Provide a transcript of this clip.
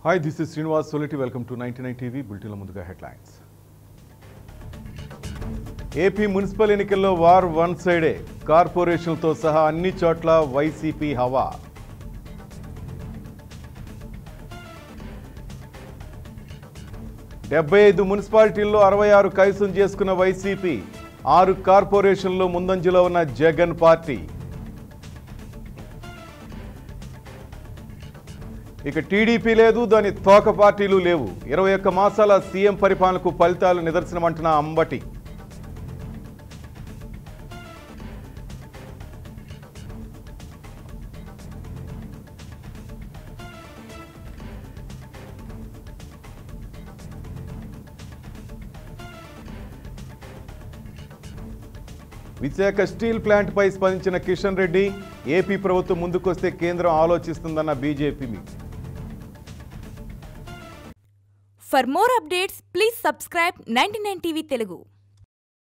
Hi this is Srinivas సోలిటి welcome to ninety nine TV బులెటిన్ల ముందుగా హెడ్లైన్స్ ఏపీ మున్సిపల్ ఎన్నికల్లో వార్ వన్ సైడే కార్పొరేషన్లతో సహా అన్ని చోట్ల వైసీపీ హవా డెబ్బై ఐదు మున్సిపాలిటీల్లో అరవై ఆరు కైసం చేసుకున్న వైసీపీ ఆరు కార్పొరేషన్లు ముందంజలో ఉన్న జగన్ పార్టీ ఇక టీడీపీ లేదు దాని తోక పార్టీలు లేవు ఇరవై ఒక్క మాసాల సీఎం పరిపాలనకు ఫలితాలు నిదర్శనమంటున్న అంబటి విశాఖ స్టీల్ ప్లాంట్ పై స్పందించిన కిషన్ రెడ్డి ఏపీ ప్రభుత్వం ముందుకొస్తే కేంద్రం ఆలోచిస్తుందన్న BJP For more updates, please subscribe 99 TV Telugu.